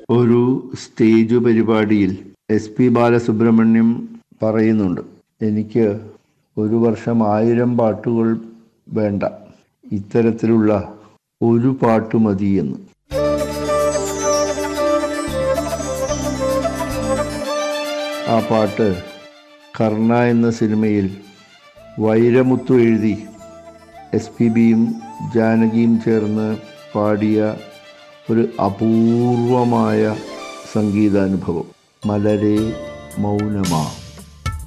ഒരു സ്റ്റേജ് പരിപാടിയിൽ S P Balasubrahmanyam പറയുന്നുണ്ട് എനിക്ക് ഒരു വർഷം ആയിരം പാട്ടുകൾ വേണ്ട ഇത്തരത്തിലുള്ള ഒരു പാട്ട് മതി എന്ന് ആ പാട്ട് കർണ എന്ന സിനിമയിൽ വൈരമുത്തു എഴുതി എസ് പി ബിയും ജാനകിയും ചേർന്ന് പാടിയ ഒരു അപൂർവമായ സംഗീതാനുഭവം മലരെ മൗനമാ